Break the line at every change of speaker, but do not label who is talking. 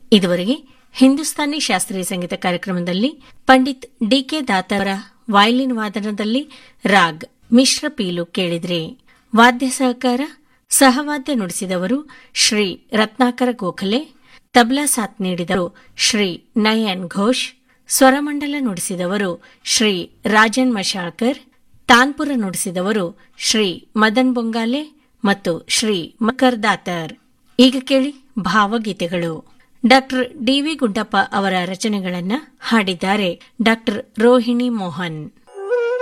ಇದುವರೆಗೆ ಹಿಂದೂಸ್ತಾನಿ ಶಾಸ್ತ್ರೀಯ ಸಂಗೀತ ಕಾರ್ಯಕ್ರಮದಲ್ಲಿ ಪಂಡಿತ್ ಡಿಕೆ ದಾತ ಅವರ ವಯಲಿನ್ ವಾದನದಲ್ಲಿ ರಾಗ್ ಮಿಶ್ರ ಪೀಲು ಕೇಳಿದ್ರಿ ವಾದ್ಯ ಸಹಕಾರ ಸಹವಾದ್ಯ ನುಡಿಸಿದವರು ಶ್ರೀ ರತ್ನಾಕರ ಗೋಖಲೆ ತಬ್ಲಾ ಸಾಥ್ ನೀಡಿದರು ಶ್ರೀ ನಯನ್ ಘೋಷ್ ಸ್ವರಮಂಡಲ ನುಡಿಸಿದವರು ಶ್ರೀ ರಾಜನ್ ಮಶಾಳ್ಕರ್ ತಾನ್ಪುರ ನುಡಿಸಿದವರು ಶ್ರೀ ಮದನ್ ಬೊಂಗಾಲೆ ಮತ್ತು ಶ್ರೀ ಮಕರ್ ದಾತರ್ ಈಗ ಕೇಳಿ ಭಾವಗೀತೆಗಳು ಡಾಕ್ಟರ್ ಡಿವಿ ಗುಡ್ಡಪ್ಪ ಅವರ ರಚನೆಗಳನ್ನ ಹಾಡಿದ್ದಾರೆ ಡಾಕ್ಟರ್ ರೋಹಿಣಿ ಮೋಹನ್